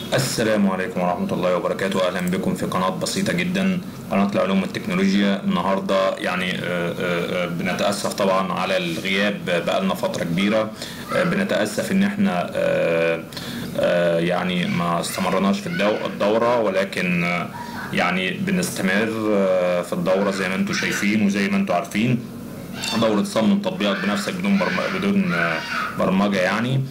السلام عليكم ورحمة الله وبركاته أهلا بكم في قناة بسيطة جدا قناة العلوم والتكنولوجيا النهاردة يعني آه، آه، آه، بنتأسف طبعا على الغياب بقالنا فترة كبيرة آه، بنتأسف إن احنا آه، آه، يعني ما استمرناش في الدو- الدورة ولكن آه، يعني بنستمر آه، في الدورة زي ما انتم شايفين وزي ما انتم عارفين دورة صمم تطبيقك بنفسك بدون برم- بدون آه، برمجة يعني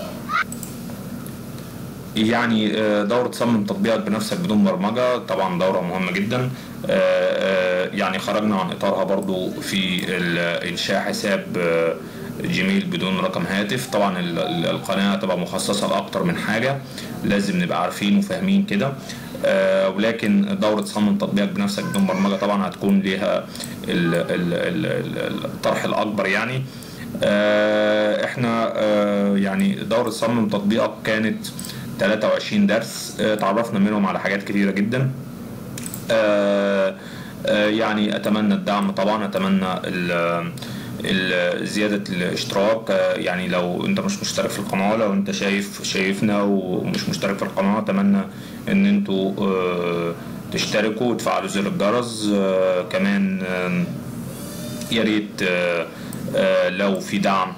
يعني آه، دورة صمم تطبيقك بنفسك بدون برمجة طبعا دورة مهمة جدا آه، آه، يعني خرجنا عن إطارها برضو في ال- إنشاء حساب آه، جيميل بدون رقم هاتف طبعا ال- ال- القناة هتبقى مخصصة لأكتر من حاجة لازم نبقى عارفين وفاهمين كده آه، ولكن دورة صمم تطبيقك بنفسك بدون برمجة طبعا هتكون ليها ال- ال- ال- ال- الطرح الأكبر يعني آه، احنا آه، يعني دورة صمم تطبيقك كانت 23 درس آه، اتعرفنا منهم على حاجات كتيرة جدا آه، آه، يعني اتمنى الدعم طبعا اتمنى ال- ال- زيادة الاشتراك آه، يعني لو انت مش مشترك في القناة لو انت شايف شايفنا ومش مشترك في القناة اتمنى ان انتوا آه، تشتركوا وتفعلوا زر الجرس آه، كمان آم، يا ريت آه، آه، لو في دعم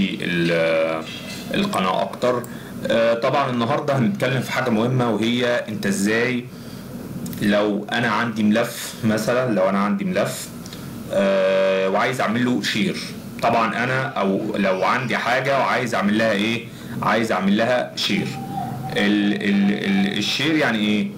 للقناة أكتر آه، طبعا النهاردة هنتكلم في حاجة مهمة وهي أنت إزاي لو أنا عندي ملف مثلا لو أنا عندي ملف آه، وعايز أعمل له شير طبعا أنا أو لو عندي حاجة وعايز أعمل لها إيه عايز أعمل لها شير ال ال ال الشير يعني إيه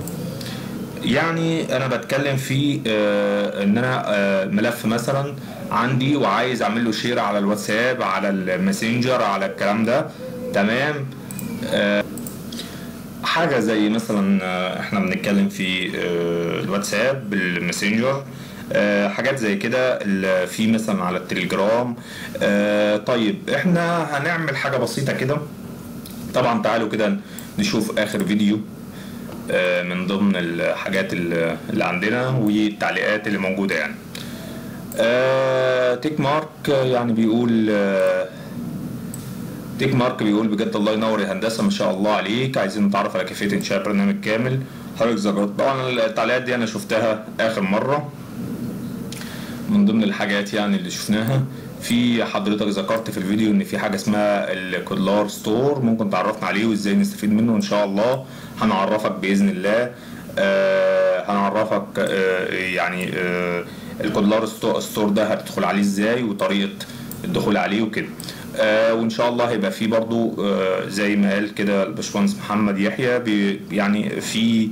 يعني انا بتكلم في آه، ان انا آه، ملف مثلا عندي وعايز اعمل له شير على الواتساب على الماسنجر على الكلام ده تمام آه، حاجة زي مثلا آه، احنا بنتكلم في آه، الواتساب الماسنجر آه، حاجات زي كده ال- في مثلا على التليجرام آه، طيب احنا هنعمل حاجة بسيطة كده طبعا تعالوا كده نشوف اخر فيديو آه، من ضمن الحاجات اللي اللي عندنا والتعليقات اللي موجودة يعني آه، تيك مارك يعني بيقول آه، تيك مارك بيقول بجد الله ينور يا هندسة ما شاء الله عليك عايزين نتعرف على كيفية إنشاء برنامج كامل حضرتك ذكرت طبعا التعليقات دي أنا شفتها آخر مرة من ضمن الحاجات يعني اللي شفناها في حضرتك ذكرت في الفيديو ان في حاجه اسمها الكولار ستور ممكن تعرفنا عليه وازاي نستفيد منه ان شاء الله هنعرفك باذن الله آه هنعرفك آه يعني آه الكولار ستو- ستور ده هتدخل عليه ازاي وطريقه الدخول عليه وكده آه وان شاء الله هيبقى في برضو آه زي ما قال كده الباشمهندس محمد يحيى بي- يعني في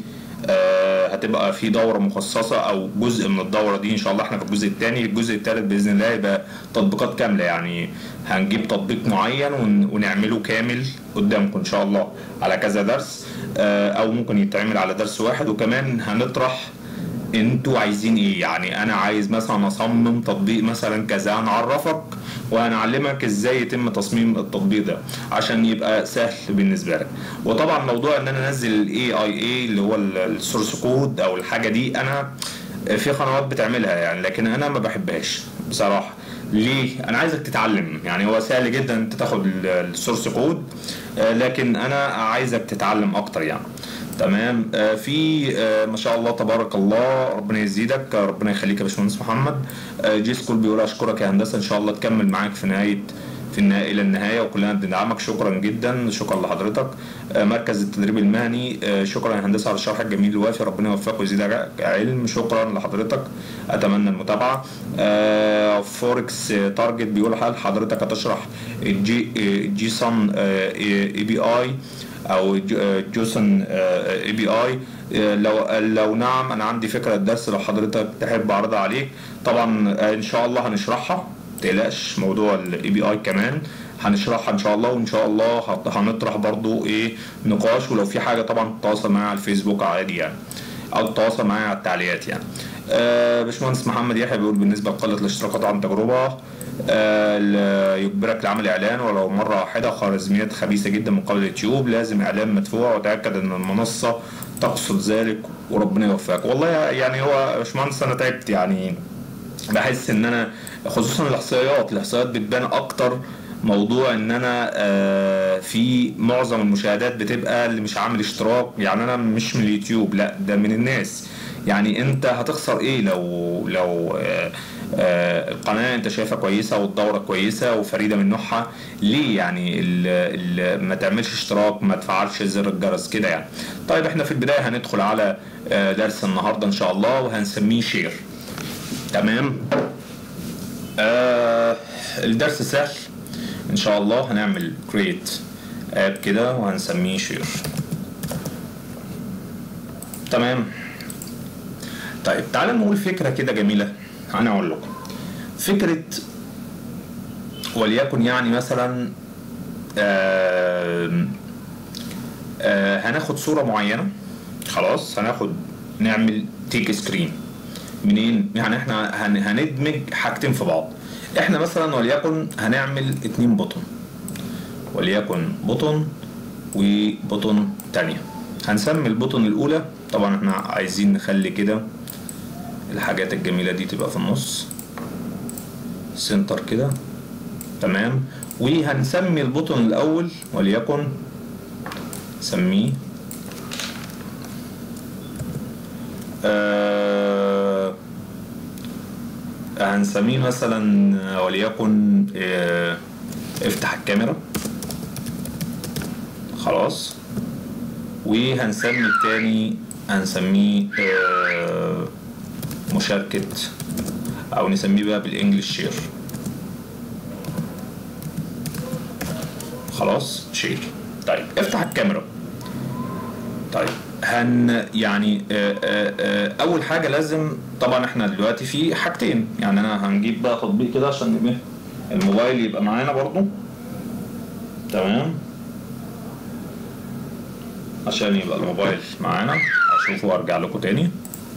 آه، هتبقى في دوره مخصصه او جزء من الدوره دي ان شاء الله احنا في الجزء الثاني الجزء الثالث باذن الله يبقى تطبيقات كامله يعني هنجيب تطبيق معين ون- ونعمله كامل قدامكم ان شاء الله على كذا درس آه، او ممكن يتعمل على درس واحد وكمان هنطرح انتوا عايزين ايه يعني انا عايز مثلا اصمم تطبيق مثلا كذا هنعرفك وهنعلمك ازاي يتم تصميم التطبيق ده عشان يبقى سهل بالنسبه لك وطبعا موضوع ان انا انزل الاي اي اي اللي هو السورس كود او الحاجه دي انا في قنوات بتعملها يعني لكن انا ما بحبهاش بصراحه ليه انا عايزك تتعلم يعني هو سهل جدا انت تاخد السورس كود آه، لكن انا عايزك تتعلم اكتر يعني تمام آه، في آه، ما شاء الله تبارك الله ربنا يزيدك آه، ربنا يخليك يا باشمهندس محمد آه، جي سكول بيقول اشكرك يا هندسه ان شاء الله تكمل معاك في نهايه في النهايه الى النهايه وكلنا بندعمك شكرا جدا شكرا لحضرتك آه، مركز التدريب المهني آه، شكرا يا هندسه على الشرح الجميل الوافي ربنا يوفقك ويزيدك علم شكرا لحضرتك اتمنى المتابعه آه، فوركس آه، تارجت بيقول هل حضرتك هتشرح الجي آه، جيسون اي بي اي او ج- آه، جوسون اي بي اي لو لو نعم انا عندي فكره الدرس لو حضرتك تحب اعرضها عليك طبعا آه، ان شاء الله هنشرحها تقلقش موضوع الاي بي اي كمان هنشرحها ان شاء الله وان شاء الله هت- هنطرح برضو ايه نقاش ولو في حاجه طبعا تتواصل معايا على الفيسبوك عادي يعني او تتواصل معايا على التعليقات يعني آه باشمهندس محمد يحيى بيقول بالنسبه لقله الاشتراكات عن تجربه آه ل- يجبرك لعمل اعلان ولو مره واحده خوارزميات خبيثه جدا من قبل اليوتيوب لازم اعلان مدفوع وتاكد ان المنصه تقصد ذلك وربنا يوفقك والله يعني هو يا باشمهندس انا تعبت يعني بحس ان انا خصوصا الاحصائيات الاحصائيات بتبان اكتر موضوع ان انا آه، في معظم المشاهدات بتبقى اللي مش عامل اشتراك يعني انا مش من اليوتيوب لا ده من الناس يعني انت هتخسر ايه لو لو آه، آه، القناه انت شايفها كويسه والدوره كويسه وفريده من نوعها ليه يعني ال ال ما تعملش اشتراك ما تفعلش زر الجرس كده يعني طيب احنا في البدايه هندخل على آه، درس النهارده ان شاء الله وهنسميه شير تمام آه الدرس سهل ان شاء الله هنعمل create اب كده وهنسميه شير تمام طيب تعالى نقول فكره كده جميله انا اقول لكم فكره وليكن يعني مثلا آه آه هناخد صوره معينه خلاص هناخد نعمل تيك سكرين منين يعني احنا هن- هندمج حاجتين في بعض احنا مثلا وليكن هنعمل اتنين بطن وليكن بطن وبطن تانية هنسمي البطن الاولى طبعا احنا عايزين نخلي كده الحاجات الجميلة دي تبقى في النص سنتر كده تمام وهنسمي البطن الاول وليكن سميه آه هنسميه مثلا وليكن آه افتح الكاميرا خلاص وهنسمي التاني هنسميه آه مشاركة أو نسميه بقى بالإنجلش شير خلاص شير طيب افتح الكاميرا طيب هن يعني آه، آه، آه، اول حاجه لازم طبعا احنا دلوقتي في حاجتين يعني انا هنجيب بقى تطبيق كده عشان نبقى الموبايل يبقى معانا برضو تمام عشان يبقى الموبايل معانا اشوفه وارجع لكم تاني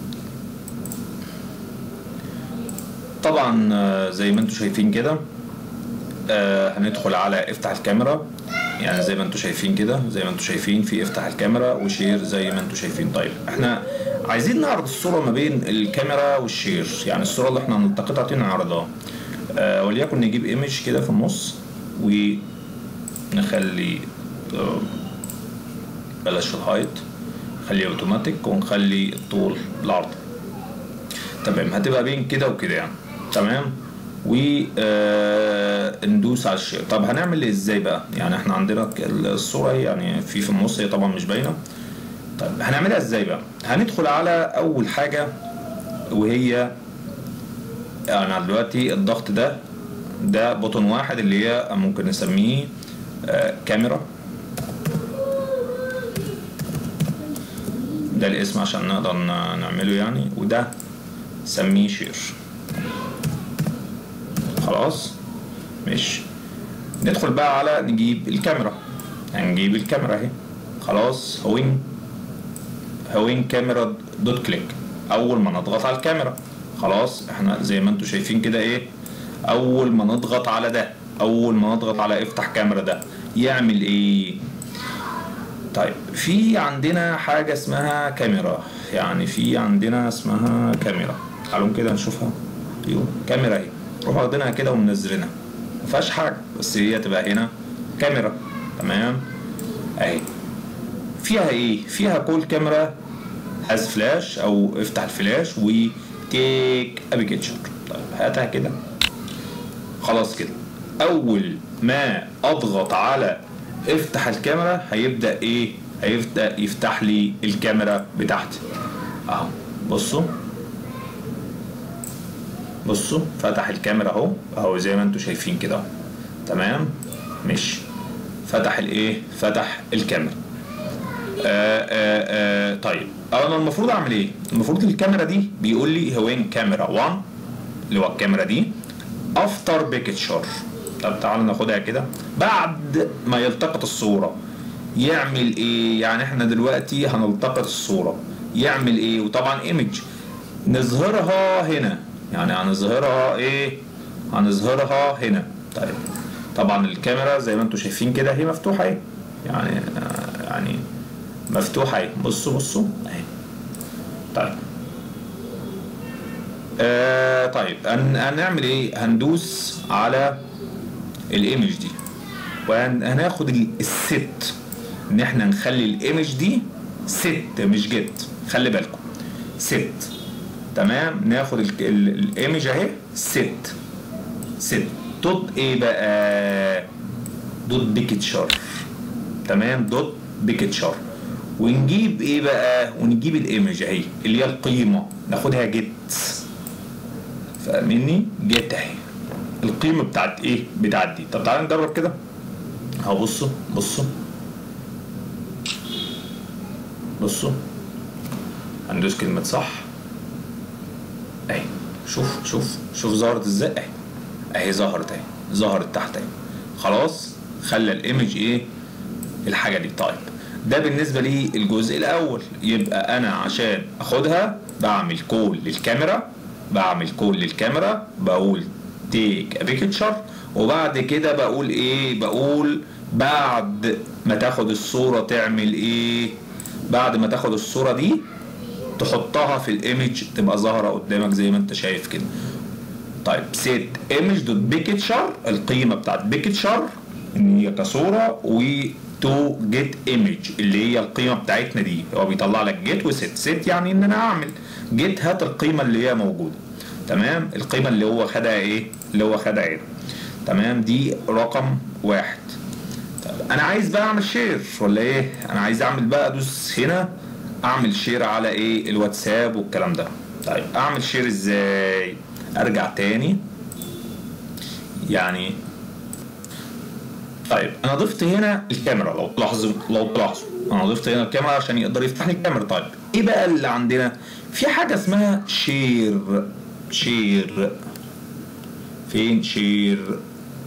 طبعا آه، زي ما انتم شايفين كده آه، هندخل على افتح الكاميرا يعني زي ما انتم شايفين كده زي ما انتم شايفين في افتح الكاميرا وشير زي ما انتم شايفين طيب احنا عايزين نعرض الصورة ما بين الكاميرا والشير يعني الصورة اللي احنا هنلتقطها دي نعرضها آه وليكن نجيب ايمج كده في النص ونخلي آه، بلاش الهايت خليه اوتوماتيك ونخلي الطول بالعرض تمام هتبقى بين كده وكده يعني تمام وندوس على الشير طب هنعمل ازاي بقى يعني احنا عندنا ك- الصوره هي يعني في في النص هي طبعا مش باينه طيب هنعملها ازاي بقى هندخل على اول حاجه وهي انا دلوقتي الضغط ده ده بوتون واحد اللي هي ممكن نسميه آه، كاميرا ده الاسم عشان نقدر ن- نعمله يعني وده سميه شير خلاص ماشي ندخل بقى على نجيب الكاميرا هنجيب الكاميرا اهي خلاص هوين هوين كاميرا دوت كليك اول ما نضغط على الكاميرا خلاص احنا زي ما انتم شايفين كده ايه اول ما نضغط على ده اول ما نضغط على افتح كاميرا ده يعمل ايه طيب في عندنا حاجة اسمها كاميرا يعني في عندنا اسمها كاميرا تعالوا كده نشوفها ايوه كاميرا اهي نروح واخدينها كده ومنزلينها ما فيهاش حاجة بس هي تبقى هنا كاميرا تمام اهي فيها ايه فيها كل كاميرا هاز فلاش او افتح الفلاش وتيك ا بيكتشر طيب هاتها كده خلاص كده اول ما اضغط على افتح الكاميرا هيبدا ايه هيبدا يفتح لي الكاميرا بتاعتي اهو بصوا بصوا فتح الكاميرا اهو اهو زي ما انتم شايفين كده اهو تمام ماشي فتح الايه فتح الكاميرا آآ آآ طيب انا المفروض اعمل ايه المفروض الكاميرا دي بيقول لي هوين كاميرا 1 اللي هو الكاميرا دي افتر بيكتشر طب تعالوا ناخدها كده بعد ما يلتقط الصورة يعمل ايه يعني احنا دلوقتي هنلتقط الصورة يعمل ايه وطبعا ايمج نظهرها هنا يعني هنظهرها ايه هنظهرها هنا طيب طبعا الكاميرا زي ما انتم شايفين كده هي مفتوحة اهي يعني آه، يعني مفتوحة اهي بصوا بصوا اهي طيب آه طيب هن- هنعمل ايه هندوس على الايمج دي وهناخد ال- الست ان احنا نخلي الايمج دي ست مش جيت خلي بالكم ست تمام ناخد ال- ال- الايمج اهي ست ست دوت ايه بقى دوت بيكتشر تمام دوت بيكتشر ونجيب ايه بقى ونجيب الايمج اهي اللي هي القيمه ناخدها جيت فاهمني جيت اهي القيمه بتاعت ايه بتاعت دي طب تعالى نجرب كده اهو بصوا بصوا بصوا هندوس كلمه صح اهي شوف شوف شوف ظهرت ازاي اهي اهي ظهرت اهي ظهرت تحت اهي خلاص خلى الايمج ايه الحاجه دي طيب ده بالنسبه لي الجزء الاول يبقى انا عشان اخدها بعمل كول للكاميرا بعمل كول للكاميرا بقول تيك ا بيكتشر وبعد كده بقول ايه بقول بعد ما تاخد الصوره تعمل ايه بعد ما تاخد الصوره دي تحطها في الايمج تبقى ظاهره قدامك زي ما انت شايف كده طيب سيت ايمج دوت بيكتشر القيمه بتاعت بيكتشر ان هي كصوره و تو جيت ايمج اللي هي القيمه بتاعتنا دي هو بيطلع لك جيت وسيت سيت يعني ان انا اعمل جيت هات القيمه اللي هي موجوده تمام القيمه اللي هو خدها ايه اللي هو خدها ايه تمام دي رقم واحد طب انا عايز بقى اعمل شير ولا ايه انا عايز اعمل بقى ادوس هنا اعمل شير على ايه الواتساب والكلام ده طيب اعمل شير ازاي ارجع تاني يعني طيب انا ضفت هنا الكاميرا لو تلاحظوا لو تلاحظوا انا ضفت هنا الكاميرا عشان يقدر يفتح لي الكاميرا طيب ايه بقى اللي عندنا في حاجه اسمها شير شير فين شير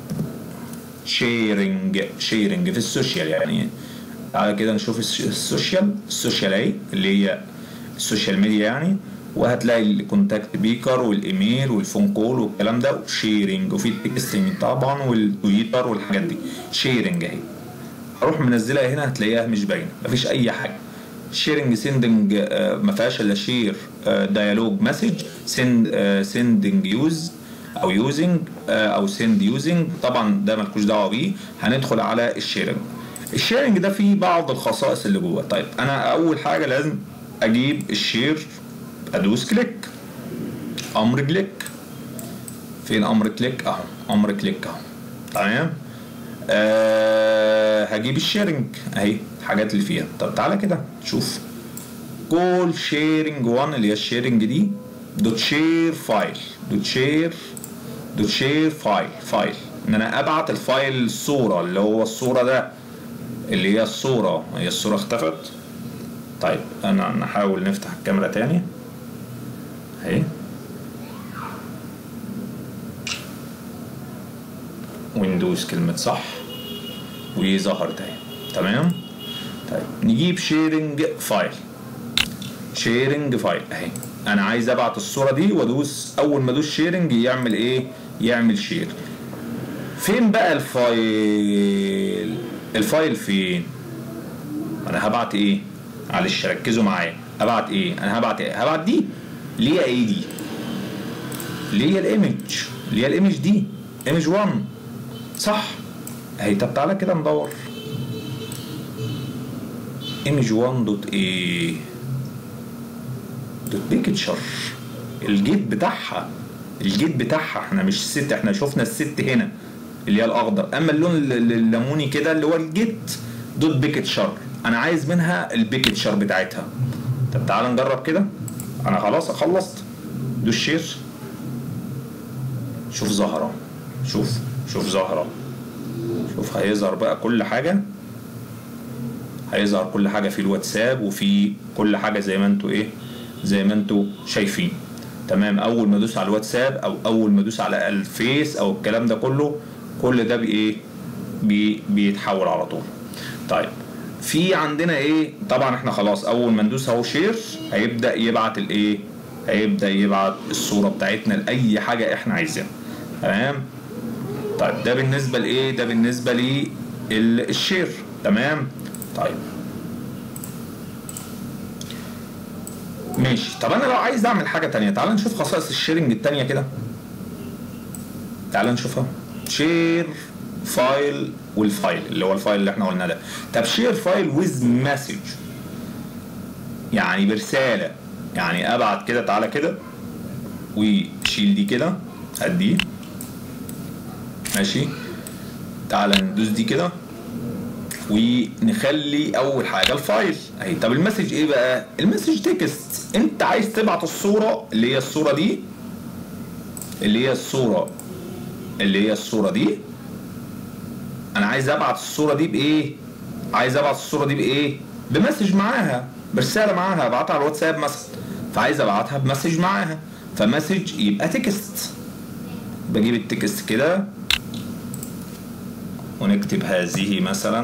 شيرنج شيرنج في السوشيال يعني تعالى كده نشوف الس- السوشيال السوشيال اهي اللي هي السوشيال ميديا يعني وهتلاقي الكونتاكت بيكر والايميل والفون كول والكلام ده وشيرنج وفي التكستنج طبعا والتويتر والحاجات دي شيرنج اهي هروح منزلها هنا هتلاقيها مش باينه مفيش اي حاجه شيرنج سندنج ما فيهاش الا شير ديالوج مسج سند سندنج يوز او يوزنج او سند يوزنج طبعا ده مالكوش دعوه بيه هندخل على الشيرنج الشيرنج ده فيه بعض الخصائص اللي جوه طيب انا اول حاجه لازم اجيب الشير ادوس كليك امر كليك فين امر كليك اهو امر كليك اهو تمام أه هجيب الشيرنج اهي الحاجات اللي فيها طب تعالى كده شوف كول شيرنج 1 اللي هي الشيرنج دي دوت شير فايل دوت شير دوت شير فايل فايل ان انا ابعت الفايل الصوره اللي هو الصوره ده اللي هي الصوره هي الصوره اختفت طيب انا نحاول نفتح الكاميرا تاني اهي ويندوز كلمة صح وظهرت اهي تمام طيب نجيب شيرنج فايل شيرنج فايل اهي انا عايز ابعت الصورة دي وادوس اول ما ادوس شيرنج يعمل ايه يعمل شير فين بقى الفايل الفايل فين انا هبعت ايه معلش ركزوا معايا هبعت ايه انا هبعت ايه هبعت دي اللي هي ايه دي اللي هي الايمج اللي هي الايمج دي ايمج 1 صح اهي طب تعالى كده ندور ايمج 1 دوت ايه دوت بيكتشر الجيت بتاعها الجيت بتاعها احنا مش الست احنا شفنا الست هنا اللي هي الاخضر اما اللون ال- ال- الليموني كده اللي هو الجيت دوت بيكتشر انا عايز منها البيكتشر بتاعتها طب تعالى نجرب كده انا خلاص خلصت دوس شير شوف زهرة شوف شوف زهرة شوف هيظهر بقى كل حاجة هيظهر كل حاجة في الواتساب وفي كل حاجة زي ما انتوا ايه زي ما انتوا شايفين تمام اول ما ادوس على الواتساب او اول ما ادوس على الفيس او الكلام ده كله كل ده بايه بي بيتحول على طول طيب في عندنا ايه طبعا احنا خلاص اول ما ندوس اهو شير هيبدا يبعت الايه هيبدا يبعت الصوره بتاعتنا لاي حاجه احنا عايزينها تمام طيب ده بالنسبه لايه ده بالنسبه للشير تمام طيب ماشي طب انا لو عايز اعمل حاجه تانية تعال نشوف خصائص الشيرنج التانية كده تعال نشوفها شير فايل والفايل اللي هو الفايل اللي احنا قلنا ده طب شير فايل ويز مسج يعني برساله يعني ابعت كده تعالى كده وشيل دي كده هات دي ماشي تعالى ندوس دي كده ونخلي اول حاجه الفايل اهي طب المسج ايه بقى المسج تكست انت عايز تبعت الصوره اللي هي الصوره دي اللي هي الصوره اللي هي الصوره دي انا عايز ابعت الصوره دي بايه عايز ابعت الصوره دي بايه بمسج معاها برساله معاها ابعتها على الواتساب مثلا فعايز ابعتها بمسج معاها فمسج يبقى تكست بجيب التكست كده ونكتب هذه مثلا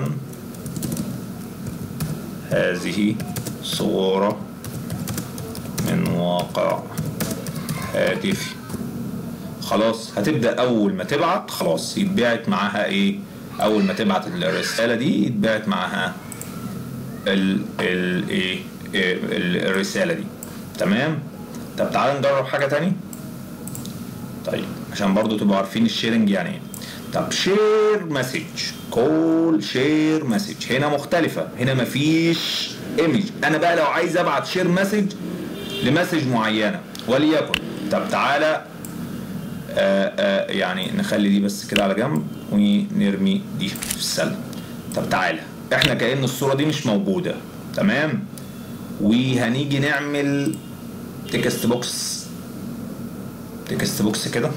هذه صورة من واقع هاتفي خلاص هتبدأ أول ما تبعت خلاص يتبعت معاها إيه أول ما تبعت الرسالة دي يتبعت معاها ال ال إيه ال- الرسالة دي تمام طب تعالى نجرب حاجة تاني طيب عشان برضو تبقوا عارفين الشيرنج يعني ايه طب شير مسج كول شير مسج هنا مختلفة هنا مفيش ايمج انا بقى لو عايز ابعت شير مسج لمسج معينة وليكن طب تعالى آآ آآ يعني نخلي دي بس كده على جنب ونرمي دي في السلة طب تعالى احنا كأن الصورة دي مش موجودة تمام وهنيجي نعمل تكست بوكس تكست بوكس كده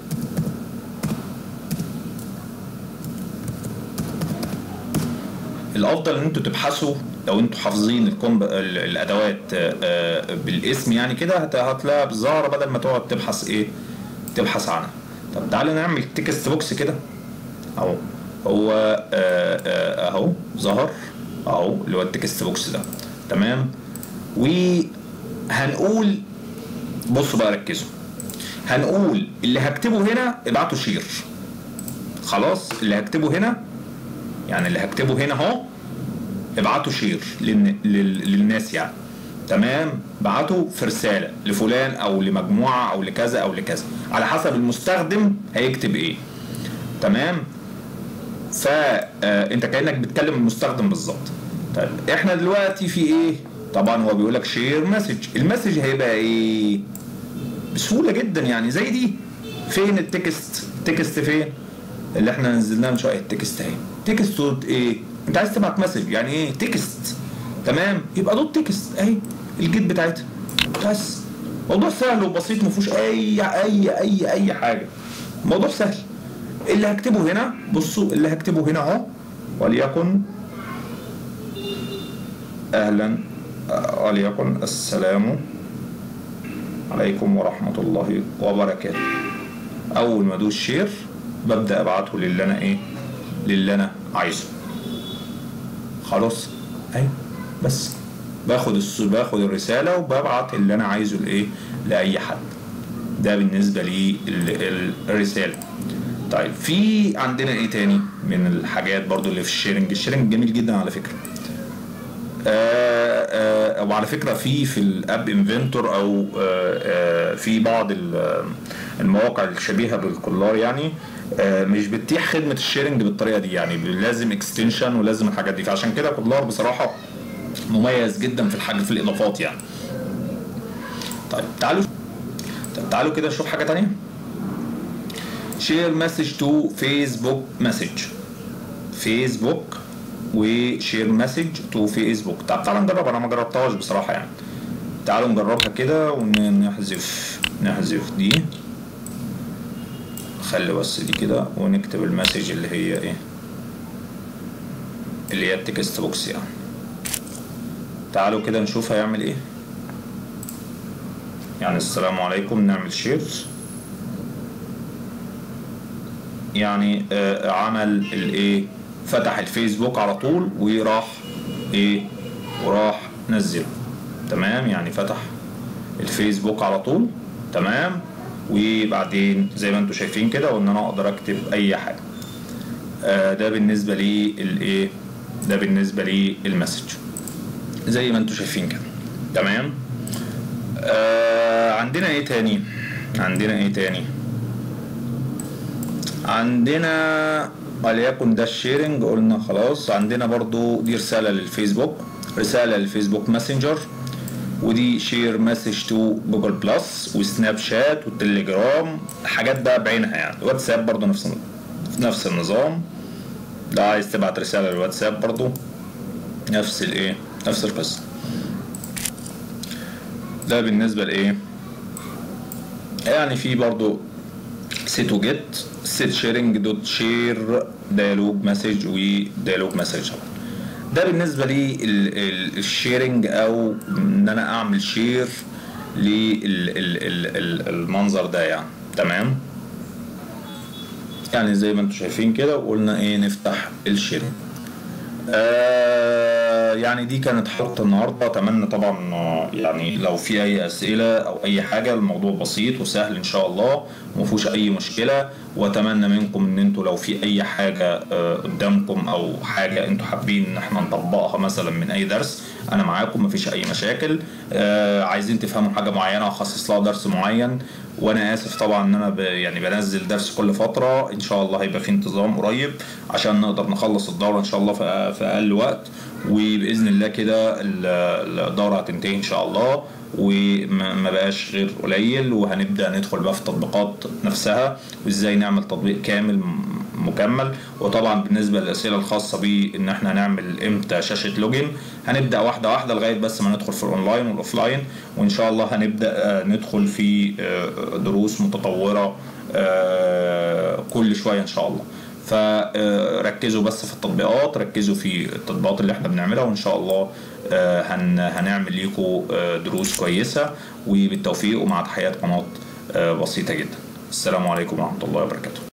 الافضل ان انتوا تبحثوا لو انتوا حافظين الكومب ال- الادوات آه، آه، بالاسم يعني كده هت- هتلاقيها بالظاهره بدل ما تقعد تبحث ايه تبحث عنها طب تعالى نعمل تكست بوكس كده اهو هو آه، آه، اهو ظهر اهو اللي هو التكست بوكس ده تمام وهنقول بصوا بقى ركزوا هنقول اللي هكتبه هنا ابعتوا شير خلاص اللي هكتبه هنا يعني اللي هكتبه هنا اهو ابعتوا شير للن... لل... للناس يعني تمام بعته في رساله لفلان او لمجموعه او لكذا او لكذا على حسب المستخدم هيكتب ايه تمام فانت كانك بتكلم المستخدم بالظبط طيب احنا دلوقتي في ايه طبعا هو بيقول لك شير مسج المسج هيبقى ايه بسهوله جدا يعني زي دي فين التكست التكست فين اللي احنا نزلناه من شويه التكست اهي تكست دوت ايه انت عايز تبعت مسج يعني ايه تكست تمام يبقى دوت تكست اهي الجيت بتاعتها بس موضوع سهل وبسيط ما فيهوش اي اي اي اي حاجه موضوع سهل اللي هكتبه هنا بصوا اللي هكتبه هنا اهو وليكن اهلا آه، وليكن السلام عليكم ورحمة الله وبركاته أول ما أدوس شير ببدأ أبعته للي أنا إيه للي أنا عايزه خلاص أهي بس باخد الص... باخد الرسالة وببعت اللي أنا عايزه لإيه لأي حد ده بالنسبة للرسالة طيب في عندنا ايه تاني من الحاجات برضو اللي في الشيرنج الشيرنج جميل جدا على فكرة آه، آه، وعلى فكره في في الاب انفنتور او آه، آه، في بعض ال- المواقع الشبيهه بالكولار يعني آه، مش بتتيح خدمه الشيرنج بالطريقه دي يعني لازم اكستنشن ولازم الحاجات دي فعشان كده كولار بصراحه مميز جدا في الحاجه في الاضافات يعني طيب تعالوا طب تعالوا كده نشوف حاجه تانية شير مسج تو فيسبوك مسج فيسبوك وشير مسج تو فيسبوك طب تعالوا نجرب انا ما جربتهاش بصراحه يعني تعالوا نجربها كده ونحذف نحذف دي خلي بس دي كده ونكتب المسج اللي هي ايه اللي هي التكست بوكس يعني تعالوا كده نشوف هيعمل ايه يعني السلام عليكم نعمل شير يعني آه عمل الايه فتح الفيسبوك على طول وراح ايه وراح نزله تمام يعني فتح الفيسبوك على طول تمام وبعدين زي ما انتم شايفين كده وان انا اقدر اكتب اي حاجه آه ده بالنسبه لي الايه ده بالنسبه لي المسج زي ما انتم شايفين كده تمام آه عندنا ايه تاني عندنا ايه تاني عندنا وليكن ده الشيرنج قلنا خلاص عندنا برضو دي رسالة للفيسبوك رسالة للفيسبوك ماسنجر ودي شير مسج تو جوجل بلس وسناب شات والتليجرام حاجات بقى بعينها يعني واتساب برضو نفس نفس النظام لو عايز تبعت رسالة للواتساب برضو نفس الايه نفس القصة ده بالنسبة لايه يعني في برضو سيت وجيت سيت شيرنج دوت شير ديالوج مسج وديالوج مسج ده بالنسبه لي الشيرنج او ان انا اعمل شير للمنظر ده يعني تمام يعني زي ما انتم شايفين كده وقلنا ايه نفتح الشيرنج آه يعني دي كانت حلقة النهاردة أتمنى طبعا آه، يعني لو في أي أسئلة أو أي حاجة الموضوع بسيط وسهل إن شاء الله ومفيهوش أي مشكلة وأتمنى منكم إن أنتوا لو في أي حاجة آه قدامكم أو حاجة أنتوا حابين إن إحنا نطبقها مثلا من أي درس أنا معاكم مفيش أي مشاكل آه عايزين تفهموا حاجة معينة أخصص لها درس معين وانا اسف طبعا ان انا ب يعني بنزل درس كل فتره ان شاء الله هيبقى في انتظام قريب عشان نقدر نخلص الدوره ان شاء الله في في اقل وقت وباذن الله كده ال- الدوره هتنتهي ان شاء الله وما بقاش غير قليل وهنبدا ندخل بقى في التطبيقات نفسها وازاي نعمل تطبيق كامل م- مكمل وطبعا بالنسبه للاسئله الخاصه بان احنا هنعمل امتى شاشه لوجن هنبدا واحده واحده لغايه بس ما ندخل في الاونلاين والاوفلاين وان شاء الله هنبدا آه، ندخل في آه، دروس متطوره آه، كل شويه ان شاء الله فركزوا بس في التطبيقات ركزوا في التطبيقات اللي احنا بنعملها وان شاء الله آه، هن هنعمل لكم آه، دروس كويسه وبالتوفيق ومع تحيات قناه آه، بسيطه جدا السلام عليكم ورحمه الله وبركاته